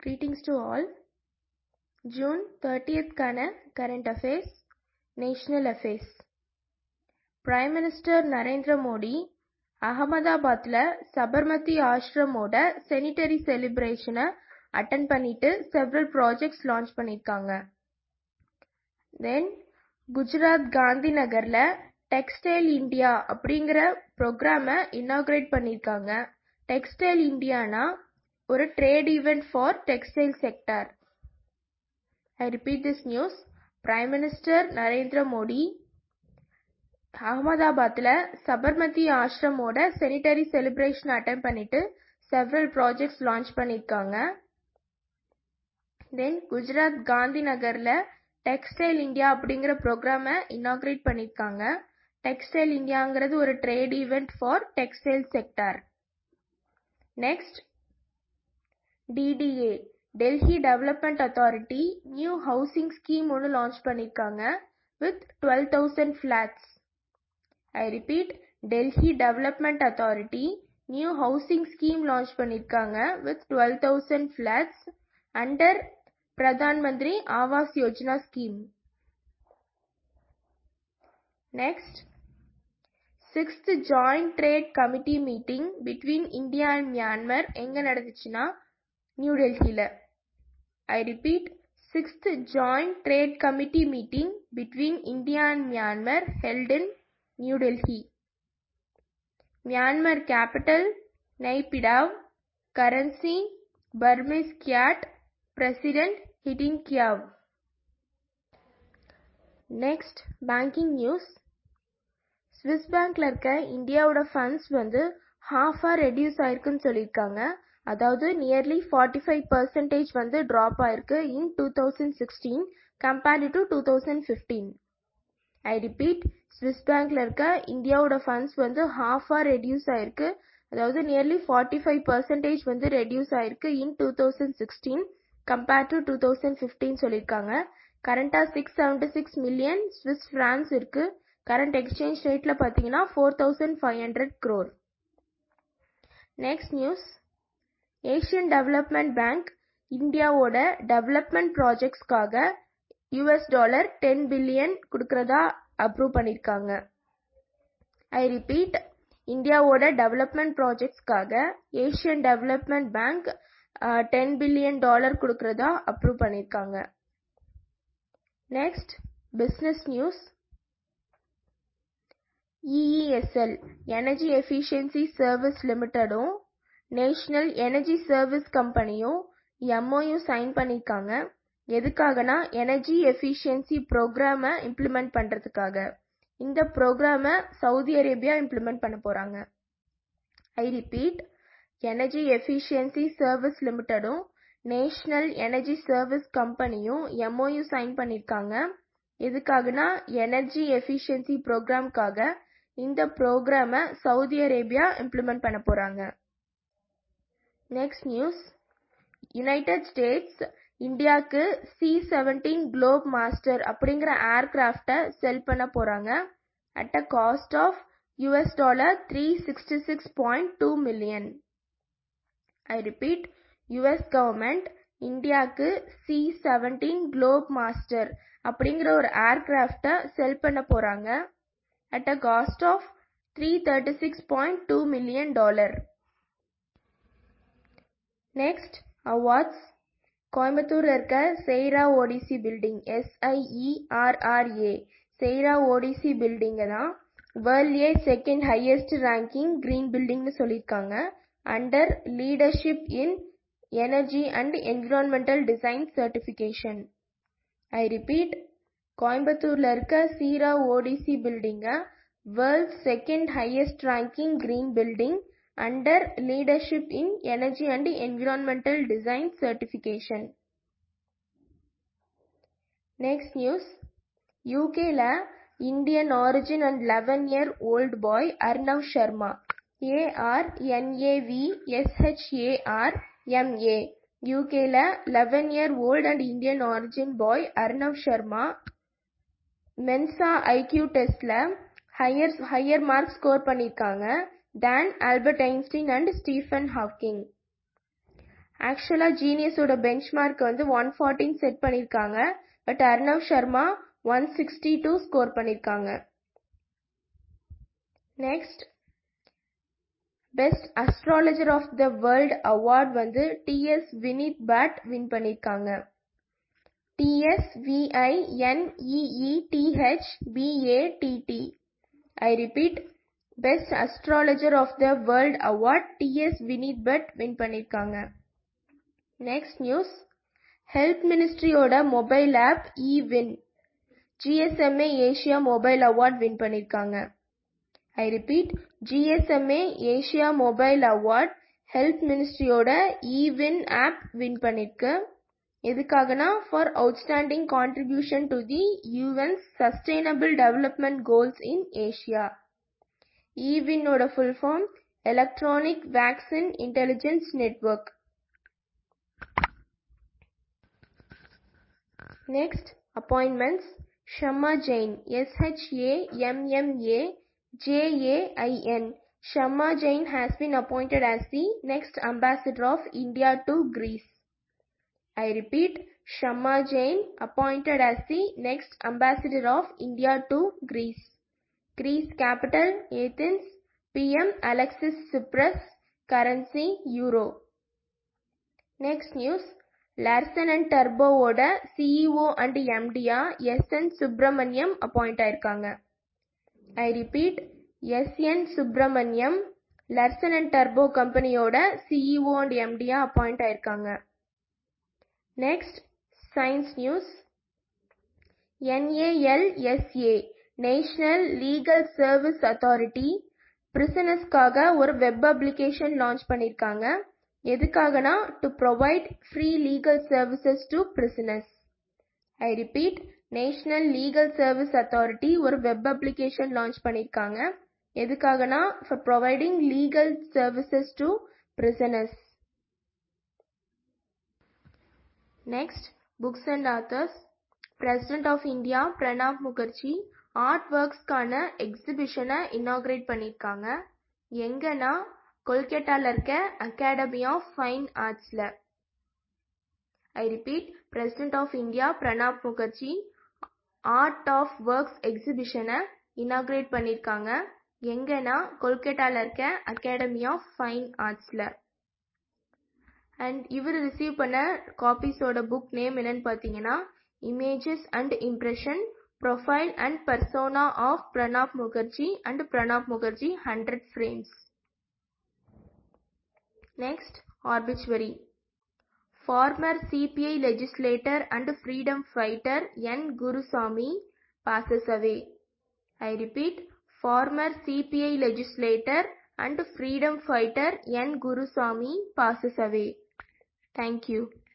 Greetings to all. June 30th க்கான current affairs national affairs prime minister Narendra Modi அகமதாபாத்ல சபர்மதி ஆஷ்ரமோட centenary செலிப்ரேஷனை அட்டன் பண்ணிட்டு செவரல் ப்ராஜெக்ட்ஸ் லான்ச் பண்ணிருக்காங்க தென் குஜராத் காந்தி நகர்ல டெக்ஸ்டைல் இந்தியா அப்படிங்கிற ப்ரோக்ராம இனாக்ரேட் பண்ணிருக்காங்க டெக்ஸ்டைல் இந்தியானா ஒரு trade event for textile sector I repeat this news. Prime Minister Narendra Modi அகமதாபாத்ல சபர்மதி ஆஷ்ரமோட செனிடரி செலிப்ரேஷன் அட்டன் பண்ணிட்டு செவரல் ப்ராஜெக்ட்ஸ் லான்ச் பண்ணிருக்காங்க தென் குஜராத் காந்தி நகர்ல டெக்ஸ்டைல் இந்தியா அப்படிங்கிற ப்ரோக்ராம இனாக்ரேட் பண்ணிருக்காங்க டெக்ஸ்டைல் இந்தியாங்கிறது ஒரு trade event for textile sector next DDA Delhi development authority new housing scheme ஒன்று லான்ச் பண்ணிருக்காங்க with twelve thousand flats I repeat Delhi development authority new housing scheme launch பண்ணிருக்காங்க with twelve thousand flats under Pradhan Mantri Awas Yojana scheme next sixth joint trade committee meeting between India and Myanmar எங்க நடந்துச்சுன்னா new டெல்லியில I repeat sixth joint trade committee meeting between India and Myanmar held in new Delhi Myanmar capital Naypyidaw currency Burmese kyat president Htin Kyaw next banking news Swiss பேங்க்ல இருக்க இந்தியாவோட funds வந்து ஹாஃபா reduce ஆயிருக்குன்னு சொல்லியிருக்காங்க அதாவது நியர்லி ஃபார்ட்டி ஃபைவ் பர்சன்டேஜ் வந்து drop ஆயிருக்கு in two thousand sixteen compared to two thousand fifteen I repeat Swiss பேங்க்ல இருக்க இந்தியாவோட ஃபண்ட்ஸ் வந்து ஹாஃபா ரெடியூஸ் ஆயிருக்கு அதாவது நியர்லி ஃபார்ட்டி ஃபைவ் பர்சன்டேஜ் வந்து ரெடியூஸ் ஆயிருக்கு in two thousand sixteen compared to two thousand fifteen சொல்லியிருக்காங்க கரண்டா six seventy six million Swiss francs இருக்கு கரண்ட் எக்ஸ்சேஞ்ச் ரேட்ல பார்த்தீங்கன்னா four thousand five hundred crore next news Asian development bank இந்தியாவோட development ப்ராஜெக்ட்ஸ்க்காக US dollar ten billion கொடுக்கறதா approve பண்ணிருக்காங்க I repeat இந்தியாவோட டெவலப்மெண்ட் ப்ராஜெக்ட்ஸ்க்காக Asian development bank ten billion dollar கொடுக்கறதா அப்ரூவ் பண்ணிருக்காங்க next business news EESL energy efficiency service லிமிட்டடும் national energy service கம்பெனியும் எம்ஓயு சைன் பண்ணிருக்காங்க எதுக்காகனா எனர்ஜி எஃபிஷியன்சி ப்ரோக்ராம இம்ப்ளிமெண்ட் பண்றதுக்காக இந்த ப்ரோக்ராம சவுதி அரேபியா இம்ப்ளிமெண்ட் பண்ண போறாங்க I repeat energy efficiency service லிமிட்டடும் நேஷனல் எனர்ஜி சர்வீஸ் கம்பெனியும் எம்ஓயு சைன் பண்ணிருக்காங்க எதுக்காகனா எனர்ஜி எஃபிஷியன்சி ப்ரோக்ராம்காக இந்த ப்ரோக்ராம சவுதி அரேபியா இம்ப்ளிமெண்ட் பண்ண போறாங்க நெக்ஸ்ட் நியூஸ் யுனைடெட் ஸ்டேட்ஸ் இந்தியாவுக்கு சி செவன்டீன் குளோப் மாஸ்டர் அப்படிங்கிற ஏர்கிராஃப்டை செல் பண்ண போறாங்க at a cost of US dollar three sixty six point two million I repeat US government இந்தியாவுக்கு சி செவன்டீன் குளோப் மாஸ்டர் அப்படிங்கிற ஒரு ஏர்கிராஃப்டை செல் பண்ண போறாங்க at a cost of three thirty six point two million dollar next awards கோயம்புத்தூர்ல இருக்க செய்ரா ஓடிசி building எஸ்ஐஇஆர்ஆர்ஏ செய்ரா ODC பில்டிங்கை தான் வேர்ல்ட்லேயே செகண்ட் ஹையஸ்ட் ரேங்கிங் கிரீன் பில்டிங்னு சொல்லியிருக்காங்க under leadership in energy and environmental design certification I repeat கோயம்புத்தூர்ல இருக்க சீரா ஓடிசி பில்டிங்கை world second highest ranking green building under leadership in energy and environmental design certification next news யூகேல Indian origin and eleven year old boy Arnav Sharma A R N A V S H A R M A யூகேல eleven year old and Indian origin boy Arnav Sharma Mensa IQ டெஸ்ட்ல higher higher mark score பண்ணியிருக்காங்க தேன் Albert Einstein and Stephen Hawking ஆக்சுவலா ஜீனியஸோட benchmark வந்து one ஃபார்ட்டின் set பண்ணியிருக்காங்க but Arnav Sharma one sixty two score பண்ணியிருக்காங்க next best astrologer of the world award வந்து DS Vineet bad win பண்ணியிருக்காங்க DS விஐஎன்இஇடிஹெச் பிஏடிடி I repeat best astrologer of the world award DS Vineet but win பண்ணியிருக்காங்க next news health மினிஸ்ட்ரியோட mobile of E win GSMA Asia mobile award win பண்ணியிருக்காங்க I repeat GSMA Asia mobile award health மினிஸ்ட்ரியோட eVIN app win பண்ணிருக்கு எதுக்காகனா for outstanding contribution to the UN's sustainable development goals in Asia இவினோட full form electronic vaccine intelligence network next appointments Shamma Jain S H A M M A JAIN Shamma Jain has been appointed as the next ambassador of India to Greece. I repeat, Shamma Jain appointed as the next ambassador of India to Greece. Greece capital Athens, PM Alexis Tsipras, currency Euro. Next news. Larsen and டர்போவோட CEO and எம்டியா S N Subramaniam appoint ஆயிருக்காங்க I repeat S N Subramaniam Larsen and டர்போ கம்பெனியோட CEO and எம்டியா appoint ஆயிருக்காங்க next science news NALSA national legal service authority பிரிசனர்ஸ்க்காக ஒரு web application launch பண்ணியிருக்காங்க எதுக்காகனா to provide free legal services to prisoners I repeat national legal service authority ஒரு web application launch பண்ணியிருக்காங்க எதுக்காகனா for providing legal services to prisoners next books and authors president of India Pranab Mukherjee art ஒர்க்ஸ்க்கான எக்ஸிபிஷனை inaugurate பண்ணியிருக்காங்க எங்கன்னா கொல்கட்டால இருக்க academy of fine ஆர்ட்ஸ்ல I repeat president of India Pranab Mukherjee art of works எக்ஸிபிஷனை இனாக்ரேட் பண்ணியிருக்காங்க எங்கன்னா கொல்கட்டால இருக்க அகாடமி ஆஃப் ஃபைன் ஆர்ட்ஸ்ல அண்ட் இவர் ரிசீவ் பண்ண காப்பீஸோட புக் நேம் என்னன்னு பார்த்தீங்கன்னா images and impression profile and persona of Pranab Mukherjee and Pranab Mukherjee hundred frames Next, obituary. Former CPI legislator and freedom fighter N. Gurusamy passes away. I repeat, former CPI legislator and freedom fighter N. Gurusamy passes away. Thank you.